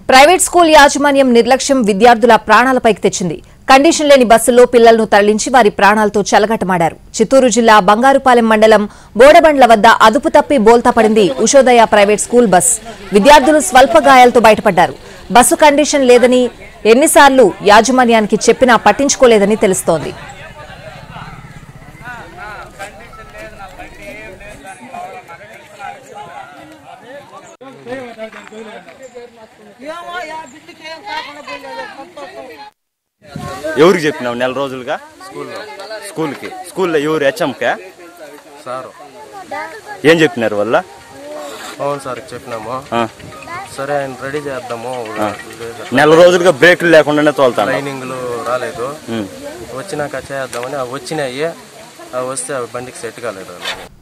private school యాజమాన్యం నిర్లక్ష్యం విద్యార్థుల ప్రాణాలపైకి తెచ్చింది కండిషన్ లేని బస్సుల్లో పిల్లలను తరలించి వారి ప్రాణాలతో చెలగటమాడారు చిత్తూరు జిల్లా బంగారుపాలెం మండలం బోడబండ్ల వద్ద అదుపు తప్పి బోల్తా పడింది ఉషోదయ ప్రైవేట్ స్కూల్ బస్ విద్యార్థులు స్వల్ప గాయాలతో బయటపడ్డారు బస్సు కండిషన్ లేదని ఎన్నిసార్లు యాజమాన్యానికి చెప్పినా పట్టించుకోలేదని తెలుస్తోంది ఎవరికి చెప్పినావు నెల రోజులుగా స్కూల్లో స్కూల్కి స్కూల్లో ఎవరు హెచ్ఎంకే సారు ఏం చెప్పినారు వల్ల అవును సార్ చెప్పినాము సరే ఆయన రెడీ చేద్దాము నెల రోజులుగా బ్రేకులు లేకుండానే తోలుతాను ట్రైనింగ్లు రాలేదు వచ్చినాక చేద్దామని అవి వచ్చినాయి అవి వస్తే అవి బండికి సెట్ కాలేదు